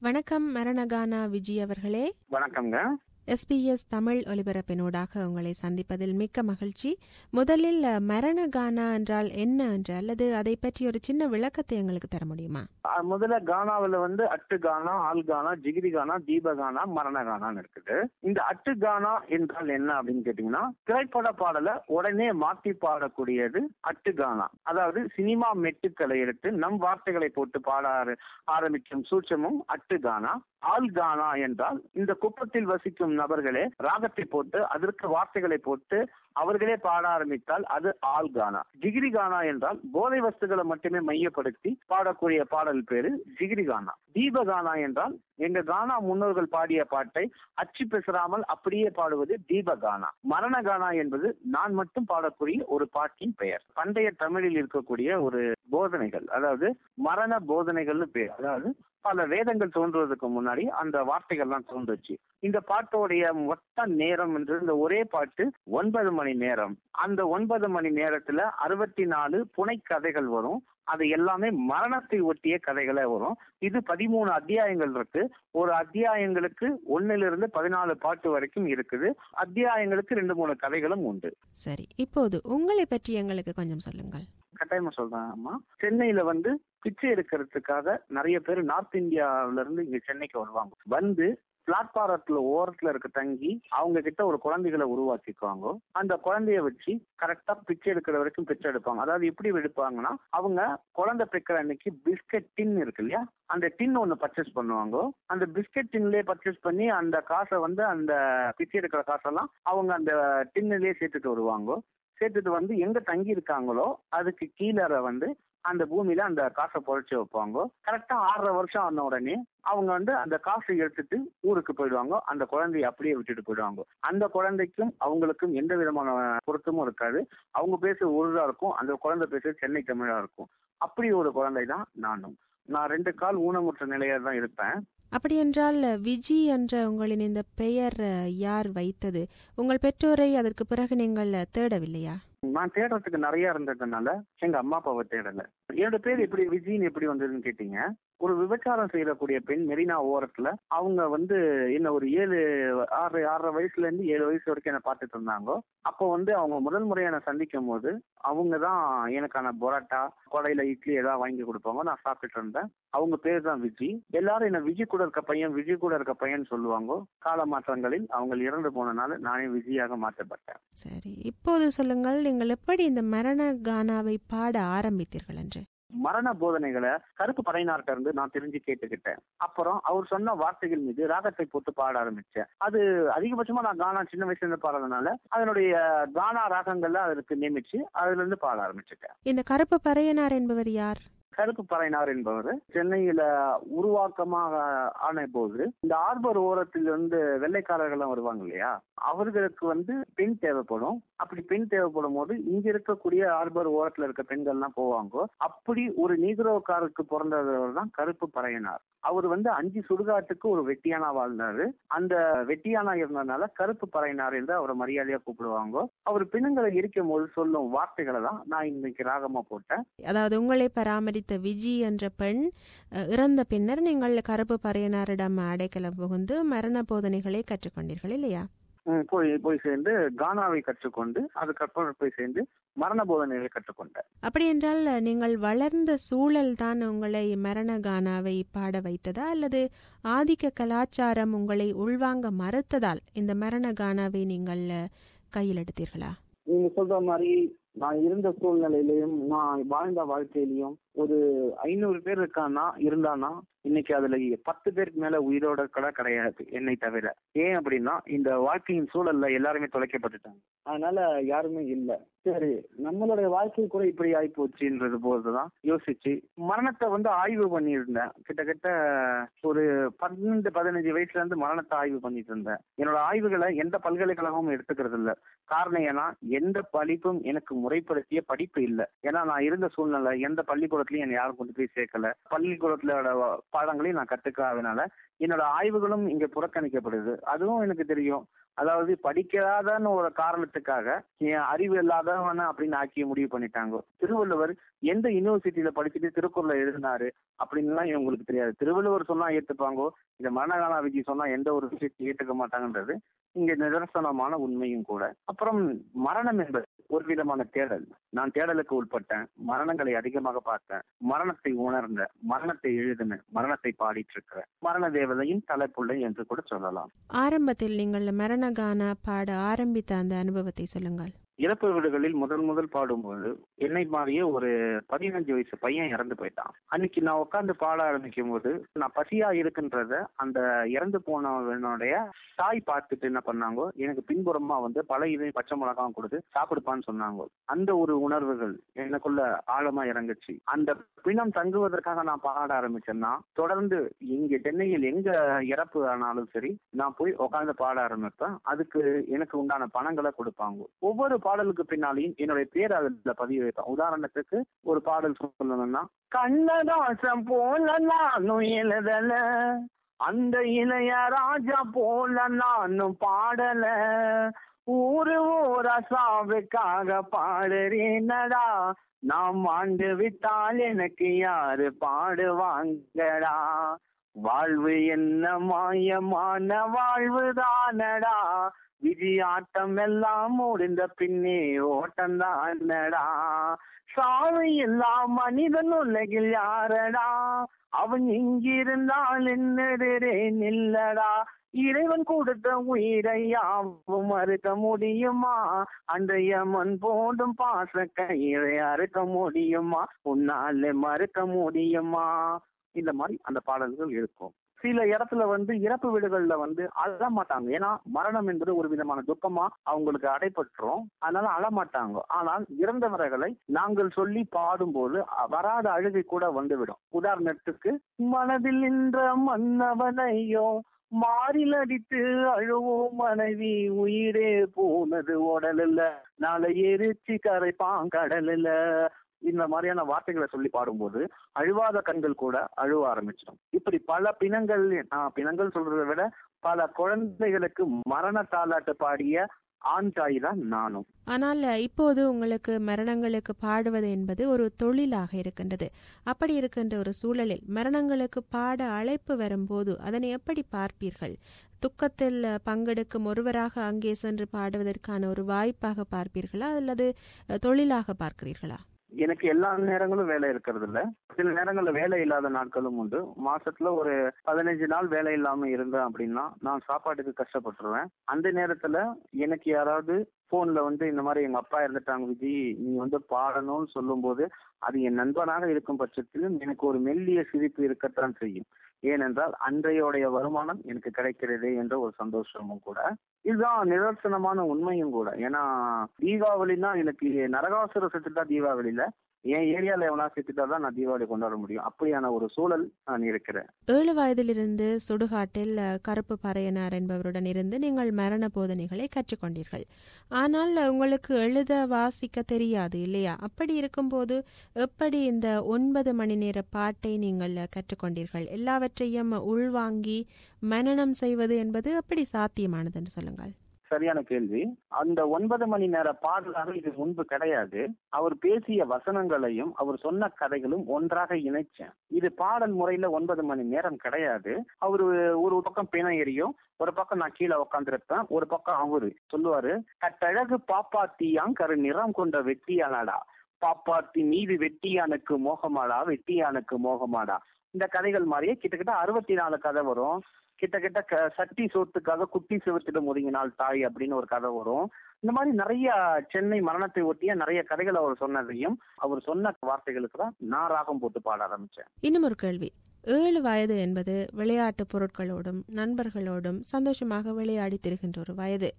வணக்கம் மரணகானா விஜய் அவர்களே வணக்கம்ங்க எஸ்பிஎஸ் தமிழ் ஒலிபரப்பினூடாக உங்களை சந்திப்பதில் மிக்க மகிழ்ச்சி முதலில் மரணகானா என்றால் என்ன என்று அல்லது அதை பற்றி ஒரு சின்ன விளக்கத்தை எங்களுக்கு தர முடியுமா அஹ் முதல்ல கானாவில் வந்து அட்டு கானா ஆல் கானா ஜிகிரி கானா தீப கானா மரண கானான்னு இருக்குது இந்த அட்டு கானா என்றால் என்ன அப்படின்னு கேட்டீங்கன்னா திரைப்பட பாடலை உடனே மாத்தி பாடக்கூடியது அட்டு கானா அதாவது சினிமா மெட்டுக்களை எடுத்து நம் வார்த்தைகளை போட்டு பாட ஆர- ஆரம்பிக்கும் சூட்சமும் அட்டு கானா ஆல் கானா என்றால் இந்த குப்பத்தில் வசிக்கும் நபர்களே ராகத்தை போட்டு அதற்கு வார்த்தைகளை போட்டு அவர்களே பாட ஆரம்பித்தால் அது ஆல் கானா ஜிகிரி கானா என்றால் போதை வஸ்துகளை மட்டுமே மையப்படுத்தி பாடக்கூடிய பாடல் பேரு ஜிகிரி கானா தீப கானா என்றால் எங்க கானா முன்னோர்கள் பாடிய பாட்டை அச்சு பெசராமல் அப்படியே பாடுவது தீப கானா மரண கானா என்பது நான் மட்டும் பாடக்கூடிய ஒரு பாட்டின் பெயர் பண்டைய தமிழில் இருக்கக்கூடிய ஒரு போதனைகள் அதாவது மரண போதனைகள்னு பேர் அதாவது பல வேதங்கள் தோன்றுவதற்கு முன்னாடி அந்த வார்த்தைகள்லாம் தோன்றுச்சு இந்த பாட்டோடைய மொத்த நேரம் என்று இந்த ஒரே பாட்டு ஒன்பது மணி நேரம் அந்த ஒன்பது மணி நேரத்துல அறுபத்தி நாலு புனை கதைகள் வரும் அது எல்லாமே மரணத்தை ஒட்டிய கதைகளே வரும் இது பதிமூணு அத்தியாயங்கள் இருக்கு ஒரு அத்தியாயங்களுக்கு ஒன்னுல இருந்து பதினாலு பாட்டு வரைக்கும் இருக்குது அத்தியாயங்களுக்கு ரெண்டு மூணு கதைகளும் உண்டு சரி இப்போது உங்களை பற்றி எங்களுக்கு கொஞ்சம் சொல்லுங்கள் கட்டாயமா சொல்றேன் அம்மா சென்னையில வந்து பிச்சை எடுக்கிறதுக்காக நிறைய பேர் நார்த் இந்தியாவில இருந்து இங்க சென்னைக்கு வருவாங்க வந்து பிளாட்பாரத்துல ஓரத்துல இருக்க தங்கி அவங்க கிட்ட ஒரு குழந்தைகளை உருவாக்கிக்குவாங்க அந்த குழந்தைய வச்சு கரெக்டா பிச்சை எடுக்கிற வரைக்கும் பிச்சை எடுப்பாங்க அதாவது எப்படி எடுப்பாங்கன்னா அவங்க குழந்தை பிக்கிற அன்னைக்கு பிஸ்கட் டின் இருக்கு இல்லையா அந்த டின் ஒன்னு பர்ச்சேஸ் பண்ணுவாங்க அந்த பிஸ்கட் டின்லயே பர்ச்சேஸ் பண்ணி அந்த காசை வந்து அந்த பிச்சை எடுக்கிற காசெல்லாம் அவங்க அந்த டின்னுலயே சேர்த்துட்டு வருவாங்க சேர்த்துட்டு வந்து எங்க தங்கி இருக்காங்களோ அதுக்கு கீழே வந்து அந்த பூமியில அந்த காசை புழைச்சி வைப்பாங்க கரெக்டா ஆறரை வருஷம் ஆன உடனே அவங்க வந்து அந்த காசை எடுத்துட்டு ஊருக்கு போயிடுவாங்க அந்த குழந்தைய அப்படியே விட்டுட்டு போயிடுவாங்க அந்த குழந்தைக்கும் அவங்களுக்கும் எந்த விதமான பொருத்தமும் இருக்காது அவங்க பேச உருதா இருக்கும் அந்த குழந்தை பேச சென்னை தமிழா இருக்கும் அப்படி ஒரு குழந்தை தான் நானும் நான் ரெண்டு கால் ஊனமுற்ற நிலையா தான் இருப்பேன் அப்படியென்றால் விஜி என்ற உங்களின் இந்த பெயர் அஹ், யார் வைத்தது உங்கள் பெற்றோரை அதற்கு பிறகு நீங்கள் தேடவில்லையா நான் தேடுறதுக்கு நிறைய இருந்ததுனால எங்க அம்மா அப்பாவை தேடல என்னோட பேர் எப்படி விஜின்னு எப்படி வந்ததுன்னு கேட்டீங்க ஒரு விபச்சாரம் செய்யக்கூடிய பெண் மெரினா ஓரத்துல அவங்க வந்து என்ன ஒரு ஏழு ஆறு ஆறரை வயசுல இருந்து ஏழு வயசு வரைக்கும் என்ன பார்த்துட்டு இருந்தாங்க அப்போ வந்து அவங்க முதல் முறையை நான் சந்திக்கும் போது அவங்க தான் எனக்கான பொரோட்டா கொடையில இட்லி ஏதாவது வாங்கி கொடுப்பாங்க நான் சாப்பிட்டுட்டு இருந்தேன் அவங்க பேர் தான் விஜி எல்லாரும் என்ன விஜி கூட இருக்க பையன் விஜி கூட இருக்க பையன் சொல்லுவாங்க கால மாற்றங்களில் அவங்க இறந்து போனனால நானே விஜியாக மாற்றப்பட்டேன் சரி இப்போது சொல்லுங்கள் நீங்கள் எப்படி இந்த மரண கானாவை பாட ஆரம்பித்தீர்கள் என்று மரண போதனைகளை கருப்பு படையினார்ட்ட இருந்து நான் தெரிஞ்சு கேட்டுக்கிட்டேன் அப்புறம் அவர் சொன்ன வார்த்தைகள் மீது ராகத்தை போட்டு பாட ஆரம்பிச்சேன் அது அதிகபட்சமா நான் கானா சின்ன வயசுல இருந்து பாடுறதுனால அதனுடைய கானா ராகங்கள்ல அதற்கு நியமிச்சு அதுல இருந்து பாட ஆரம்பிச்சுட்டேன் இந்த கருப்பு பறையனார் என்பவர் யார் கருப்பு பறையினார் என்பவர் சென்னையில உருவாக்கமாக ஆன போது இந்த ஆர்பர் ஓரத்தில் இருந்து வெள்ளைக்காரர்கள் வருவாங்க இல்லையா அவர்களுக்கு வந்து பெண் தேவைப்படும் அப்படி பெண் தேவைப்படும் போது இங்க இருக்கக்கூடிய ஆர்பர் ஓரத்துல இருக்க பெண்கள்லாம் போவாங்க அப்படி ஒரு நீக்ரோக்காருக்கு பிறந்தவர் தான் கருப்பு பறையனார் அவர் வந்து அஞ்சு சுடுகாட்டுக்கு ஒரு வெட்டியானா வாழ்ந்தாரு அந்த வெட்டியானா இருந்ததுனால கருப்பு பறையனார் என்று அவரை மரியாதையா கூப்பிடுவாங்க அவர் பெண்ணுங்களை இருக்கும் போது சொல்லும் வார்த்தைகளை தான் நான் இன்னைக்கு ராகமா போட்டேன் அதாவது உங்களை பராமரித்த விஜி என்ற பெண் அஹ், இறந்த பின்னர் நீங்கள் கருப்பு பறையனாரிடம் அடைக்கலம் புகுந்து மரண போதனைகளை கற்றுக்கொண்டீர்கள் இல்லையா ம், போய் போய் சேர்ந்து கானாவை கற்றுக்கொண்டு அதுக்கப்புறம் போய் சேர்ந்து மரண போதனைகளை கற்றுக்கொண்டேன் அப்படி என்றால் நீங்கள் வளர்ந்த சூழல் தான் உங்களை மரண கானாவை பாட வைத்ததா அல்லது ஆதிக்க கலாச்சாரம் உங்களை உள்வாங்க மறுத்ததால் இந்த மரண கானாவை நீங்கள் அஹ், கையில் எடுத்தீர்களா நீங்க சொல்ற மாதிரி நான் இருந்த சூழ்நிலையிலையும் நான் வாழ்ந்த வாழ்க்கையிலையும் ஒரு ஐநூறு பேர் இருக்கானா இருந்தானா இன்னைக்கு அதுல பத்து பேருக்கு மேல உயிரோட கூட கிடையாது என்னை தவிர ஏன் அப்படின்னா இந்த வாழ்க்கையின் சூழல்ல எல்லாருமே தொலைக்கப்பட்டுட்டாங்க அதனால யாருமே இல்ல சரி நம்மளுடைய வாழ்க்கை கூட இப்படி ஆகி போச்சுன்றது போதுதான் யோசிச்சு மரணத்தை வந்து ஆய்வு பண்ணியிருந்தேன் கிட்டத்தட்ட ஒரு பன்னெண்டு பதினஞ்சு வயசுல இருந்து மரணத்தை ஆய்வு பண்ணிட்டு இருந்தேன் என்னோட ஆய்வுகளை எந்த பல்கலைக்கழகமும் எடுத்துக்கிறது இல்ல காரணம் ஏன்னா எந்த படிப்பும் எனக்கு முறைப்படுத்திய படிப்பு இல்ல ஏன்னா நான் இருந்த சூழ்நிலை எந்த பள்ளிக்கூடத்துலயும் என்னை யாரும் கொண்டு போய் சேர்க்கல பள்ளிக்கூடத்துல பாடங்களையும் நான் கத்துக்காதனால என்னோட ஆய்வுகளும் இங்க புறக்கணிக்கப்படுது அதுவும் எனக்கு தெரியும் அதாவது படிக்காதன்னு ஒரு காரணத்துக்காக என் அறிவு இல்லாதவன அப்படின்னு ஆக்கி முடிவு பண்ணிட்டாங்க திருவள்ளுவர் எந்த யூனிவர்சிட்டியில படிச்சுட்டு திருக்குறளை எழுதினாரு அப்படின்லாம் இவங்களுக்கு தெரியாது திருவள்ளுவர் சொன்னா ஏத்துப்பாங்கோ இந்த மரணகால விதி சொன்னா எந்த ஒரு விஷயத்தையும் ஏத்துக்க மாட்டாங்கன்றது இங்க நிதர்சனமான உண்மையும் கூட அப்புறம் மரணம் என்பது ஒரு விதமான தேடல் நான் தேடலுக்கு உட்பட்டேன் மரணங்களை அதிகமாக பார்த்தேன் மரணத்தை உணர்ந்த மரணத்தை எழுதின மரணத்தை பாடிட்டு இருக்கிறேன் மரண தேவதையின் தலைப்புள்ளை என்று கூட சொல்லலாம் ஆரம்பத்தில் நீங்கள் மரணகானா பாட ஆரம்பித்த அந்த அனுபவத்தை சொல்லுங்கள் இறப்பு வீடுகளில் முதல் முதல் பாடும்போது என்னை மாதிரியே ஒரு பதினஞ்சு வயசு பையன் இறந்து போயிட்டான் அன்னைக்கு நான் உட்காந்து பாட ஆரம்பிக்கும் போது நான் பசியா இருக்குன்றத அந்த இறந்து போனவனுடைய தாய் பார்த்துட்டு என்ன பண்ணாங்க எனக்கு பின்புறமா வந்து பல இதை பச்சை மிளகாவும் கொடுத்து சாப்பிடுப்பான்னு சொன்னாங்க அந்த ஒரு உணர்வுகள் எனக்குள்ள ஆழமா இறங்குச்சு அந்த பிணம் தங்குவதற்காக நான் பாட ஆரம்பிச்சேன்னா தொடர்ந்து இங்க சென்னையில் எங்க இறப்பு ஆனாலும் சரி நான் போய் உட்காந்து பாட ஆரம்பிப்பேன் அதுக்கு எனக்கு உண்டான பணங்களை கொடுப்பாங்க ஒவ்வொரு பாடலுக்கு பின்னாலையும் என்னுடைய பேர் அதுல பதிவு வைப்பேன் உதாரணத்துக்கு ஒரு பாடல் சொல்லணும்னா கண்ணதாசம் போல நானும் எழுதல அந்த இளைய ராஜா போல நானும் பாடல ஊரு ஊரா சாவுக்காக பாடுறேனடா நாம் ஆண்டு விட்டால் எனக்கு யாரு பாடுவாங்கடா வாழ்வு என்ன மாயமான வாழ்வு தானடா விஜயாட்டம் எல்லாம் முடிந்த பின்னே ஓட்டம் தானடா சாவு எல்லாம் மனிதன் உலகில் யாரடா அவன் இங்கிருந்தால் என்னதே நில்லடா இறைவன் கொடுத்த உயிரை யாவும் மறுக்க முடியுமா அன்றைய மண் போடும் பாச கயிறை அறுக்க முடியுமா உன்னால மறுக்க முடியுமா இந்த மாதிரி அந்த பாடல்கள் இருக்கும் சில இடத்துல வந்து இறப்பு வீடுகள்ல வந்து அழ மாட்டாங்க ஏன்னா மரணம் என்பது ஒரு விதமான துக்கமா அவங்களுக்கு அடைபட்டுரும் அதனால அழமாட்டாங்க ஆனால் இறந்தவர்களை நாங்கள் சொல்லி பாடும்போது வராத அழுகை கூட வந்துவிடும் உதாரணத்துக்கு மனதில் நின்ற மன்னவனையோ மாறில் அடித்து அழுவோம் மனைவி உயிரே போனது உடலில் நாளை எரிச்சு கரைப்பான் கடலில் இந்த மாதிரியான வார்த்தைகளை சொல்லி பாடும்போது அழுவாத கண்கள் கூட அழுவ ஆரம்பிச்சிடும் இப்படி பல பிணங்கள் பிணங்கள் சொல்றதை விட பல குழந்தைகளுக்கு மரண தாலாட்டு பாடிய ஆண் தாய் தான் நானும் ஆனால் இப்போது உங்களுக்கு மரணங்களுக்கு பாடுவது என்பது ஒரு தொழிலாக இருக்கின்றது அப்படி இருக்கின்ற ஒரு சூழலில் மரணங்களுக்கு பாட அழைப்பு வரும்போது அதனை எப்படி பார்ப்பீர்கள் துக்கத்தில் பங்கெடுக்கும் ஒருவராக அங்கே சென்று பாடுவதற்கான ஒரு வாய்ப்பாக பார்ப்பீர்களா அல்லது தொழிலாக பார்க்கிறீர்களா எனக்கு எல்லா நேரங்களும் வேலை இருக்கிறது இல்ல சில நேரங்கள்ல வேலை இல்லாத நாட்களும் உண்டு மாசத்துல ஒரு பதினஞ்சு நாள் வேலை இல்லாம இருந்தேன் அப்படின்னா நான் சாப்பாட்டுக்கு கஷ்டப்பட்டுருவேன் அந்த நேரத்துல எனக்கு யாராவது போன்ல வந்து இந்த மாதிரி எங்க அப்பா இறந்துட்டாங்க விஜி நீ வந்து பாடணும்னு சொல்லும் போது அது என் நண்பனாக இருக்கும் பட்சத்திலும் எனக்கு ஒரு மெல்லிய சிரிப்பு இருக்கத்தான் செய்யும் ஏனென்றால் அன்றையோடைய வருமானம் எனக்கு கிடைக்கிறது என்ற ஒரு சந்தோஷமும் கூட இதுதான் நிதர்சனமான உண்மையும் கூட ஏன்னா தீபாவளினா எனக்கு நரகாசுர செத்துட்டா தீபாவளியில என் ஏரியால எவனா செத்துட்டா தான் நான் தீபாவளி கொண்டாட முடியும் அப்படியான ஒரு சூழல் நான் இருக்கிறேன் ஏழு வயதிலிருந்து சுடுகாட்டில் கருப்பு பறையனார் என்பவருடன் இருந்து நீங்கள் மரண போதனைகளை கற்றுக்கொண்டீர்கள் ஆனால் உங்களுக்கு எழுத வாசிக்க தெரியாது இல்லையா அப்படி இருக்கும்போது எப்படி இந்த ஒன்பது மணி நேர பாட்டை நீங்கள் கற்றுக்கொண்டீர்கள் எல்லாவற்றையும் உள்வாங்கி மனனம் செய்வது என்பது எப்படி சாத்தியமானது என்று சொல்லுங்கள் சரியான கேள்வி அந்த ஒன்பது மணி நேர பாடலாக இது முன்பு கிடையாது அவர் பேசிய வசனங்களையும் அவர் சொன்ன கதைகளும் ஒன்றாக இணைச்சேன் இது பாடல் முறையில ஒன்பது மணி நேரம் கிடையாது அவரு ஒரு பக்கம் பிணை எரியும் ஒரு பக்கம் நான் கீழே உட்காந்துருப்பேன் ஒரு பக்கம் அவரு சொல்லுவாரு கட்டழகு பாப்பாத்தியாங் கரு நிறம் கொண்ட வெட்டியானடா பாப்பாத்தி மீது வெட்டியானுக்கு மோகமாடா வெட்டியானுக்கு மோகமாடா இந்த கதைகள் மாதிரியே கிட்டத்தட்ட அறுபத்தி நாலு கதை வரும் கிட்டத்தட்ட சட்டி சோத்துக்காக குட்டி சிவத்திடம் ஒதுங்கினால் தாய் அப்படின்னு ஒரு கதை வரும் இந்த மாதிரி நிறைய சென்னை மரணத்தை ஒட்டிய நிறைய கதைகள் அவர் சொன்னதையும் அவர் சொன்ன வார்த்தைகளுக்கு தான் நான் ராகம் போட்டு பாட ஆரம்பிச்சேன் இன்னும் ஒரு கேள்வி ஏழு வயது என்பது விளையாட்டு பொருட்களோடும் நண்பர்களோடும் சந்தோஷமாக விளையாடி திரிகின்ற ஒரு வயது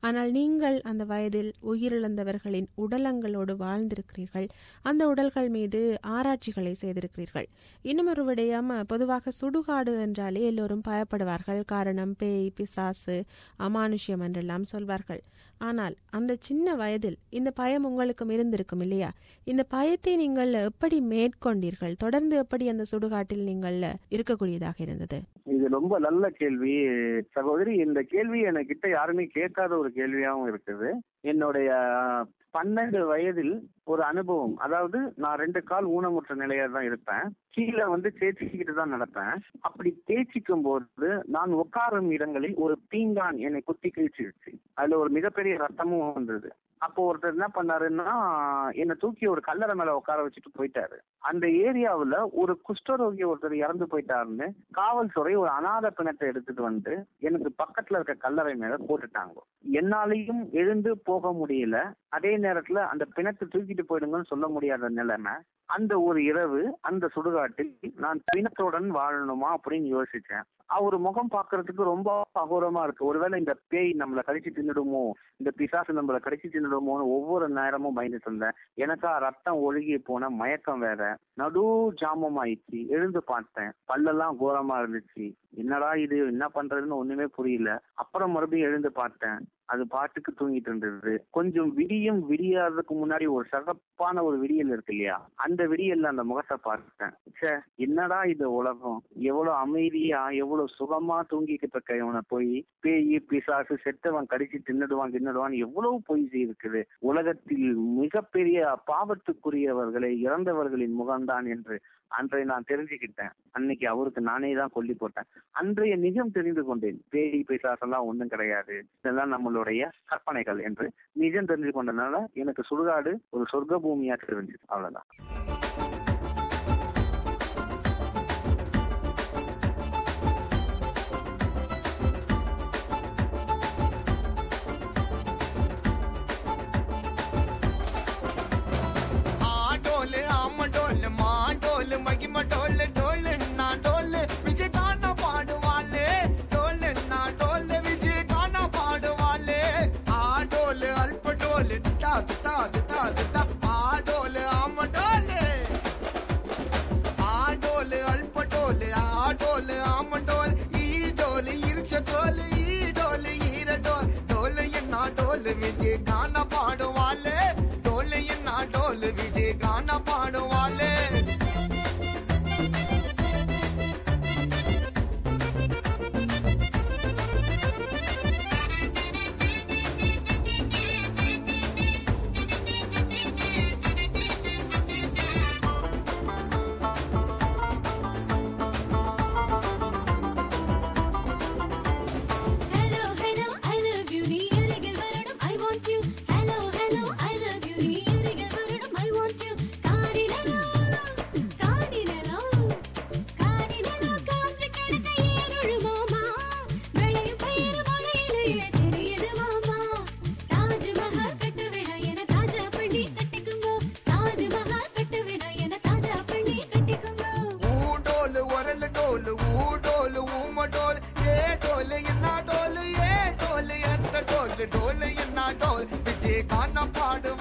ஆனால் நீங்கள் அந்த வயதில் உயிரிழந்தவர்களின் உடலங்களோடு வாழ்ந்திருக்கிறீர்கள் அந்த உடல்கள் மீது ஆராய்ச்சிகளை செய்திருக்கிறீர்கள் இன்னும் ஒரு விடயம் பொதுவாக சுடுகாடு என்றாலே எல்லோரும் பயப்படுவார்கள் காரணம் பேய் பிசாசு அமானுஷ்யம் என்றெல்லாம் சொல்வார்கள் ஆனால் அந்த சின்ன வயதில் இந்த பயம் உங்களுக்கும் இருந்திருக்கும் இல்லையா இந்த பயத்தை நீங்கள் எப்படி மேற்கொண்டீர்கள் தொடர்ந்து எப்படி அந்த சுடுகாட்டில் நீங்கள் இருக்கக்கூடியதாக இருந்தது இது ரொம்ப நல்ல கேள்வி சகோதரி இந்த கேள்வி என்கிட்ட யாருமே கேட்காத ஒரு கேள்வியாகவும் இருக்குது என்னுடைய பன்னெண்டு வயதில் ஒரு அனுபவம் அதாவது நான் ரெண்டு கால் ஊனமுற்ற நிலையா தான் இருப்பேன் கீழே வந்து தேய்ச்சிக்கிட்டு தான் நடப்பேன் அப்படி தேய்ச்சிக்கும் போது நான் உட்காரும் இடங்களில் ஒரு பீங்கான் என்னை குத்தி கிழிச்சிருச்சு அதுல ஒரு மிகப்பெரிய ரத்தமும் வந்தது அப்போ ஒருத்தர் என்ன பண்ணாருன்னா என்னை தூக்கி ஒரு கல்லறை மேல உட்கார வச்சுட்டு போயிட்டாரு அந்த ஏரியாவுல ஒரு குஷ்டரோகி ஒருத்தர் இறந்து போயிட்டாருன்னு காவல்துறை ஒரு அநாத பிணத்தை எடுத்துட்டு வந்து எனக்கு பக்கத்துல இருக்க கல்லறை மேல போட்டுட்டாங்க என்னாலையும் எழுந்து போக முடியல அதே நேரத்துல அந்த பிணத்தை தூக்கிட்டு போயிடுங்கன்னு சொல்ல முடியாத நிலைமை அந்த ஒரு இரவு அந்த சுடுகாட்டில் நான் பிணத்துடன் வாழணுமா அப்படின்னு யோசிச்சேன் அவர் முகம் பாக்குறதுக்கு ரொம்ப அகோரமா இருக்கு ஒருவேளை இந்த பேய் நம்மளை கடிச்சு தின்னுடுமோ இந்த பிசாசு நம்மளை கடிச்சு தின்னுடுமோன்னு ஒவ்வொரு நேரமும் பயந்துட்டு இருந்தேன் எனக்கா ரத்தம் ஒழுகி போன மயக்கம் வேற நடு ஜாமம் ஆயிடுச்சு எழுந்து பார்த்தேன் பல்லெல்லாம் கோரமா இருந்துச்சு என்னடா இது என்ன பண்றதுன்னு ஒண்ணுமே புரியல அப்புறம் மறுபடியும் எழுந்து பார்த்தேன் அது பாட்டுக்கு தூங்கிட்டு இருந்தது கொஞ்சம் விடியும் விடியாததுக்கு முன்னாடி ஒரு சகப்பான ஒரு விடியல் இருக்கு இல்லையா அந்த விடியல்ல அந்த முகத்தை பார்த்தேன் சே என்னடா இது உலகம் எவ்வளவு அமைதியா எவ்வளவு சுகமா தூங்கிக்கிட்டு இருக்க இவனை போய் பேய் பிசாசு செத்தவன் கடிச்சு தின்னுடுவான் தின்னுடுவான் எவ்வளவு பொய் இருக்குது உலகத்தில் மிகப்பெரிய பாவத்துக்குரியவர்களை இறந்தவர்களின் முகம்தான் என்று அன்றை நான் தெரிஞ்சுக்கிட்டேன் அன்னைக்கு அவருக்கு நானே தான் கொல்லி போட்டேன் அன்றைய நிஜம் தெரிந்து கொண்டேன் பேடி பிசாசெல்லாம் ஒண்ணும் கிடையாது இதெல்லாம் நம்மளுடைய கற்பனைகள் என்று நிஜம் தெரிஞ்சு கொண்டதுனால எனக்கு சுடுகாடு ஒரு சொர்க்க பூமியா தெரிஞ்சுது அவ்வளவுதான் ஆடோல் ஆமடோல் மாடோல் மகிம டோல் டோல் நான் டோல் விஜய் காண பாடுவாளே டோல் நான் டோல் விஜய் காண பாடுவாளே ஆடோல் அல்ப டோல் தாது தாது தாது தா ஆடோல் ஆமடோல் ஆடோல் அல்ப டோல் ஆடோல் ஆமடோல் ஈடோல் இருச்ச டோல் ஈடோல் ஈர டோல் டோல் என்ன டோல் விஜய் காண பாடுவாளே டோல் என்ன டோல் விஜய் காண பாடுவாளே Hello, hello, I love you. நீ அருகில் வரணும், I want you. Hello, hello, I love you. நீ அருகில் வரணும், I want you. காரிலலோ, காரிலலோ, காரிலலோ, காய்ச்சி கிடந்த ஏறுழு மாமா. விளையும் பயிர் மழையிலேயே தெரியுது மாமா. தாஜ்மஹால் கட்டுவிட என தாஜா பண்ணி கட்டிக்குங்கோ. தாஜ்மஹால் கட்டுவிட என தாஜா பண்ணி கட்டிக்குங்கோ. ஊடோல் ஒரல் டோல் ஊடோல் ஊம டோல் ஏ டோல் என்ன டோல் ஏ டோல் எந்த டோல் டோல் என்ன டோல் விஜய் காண பாடுவாளே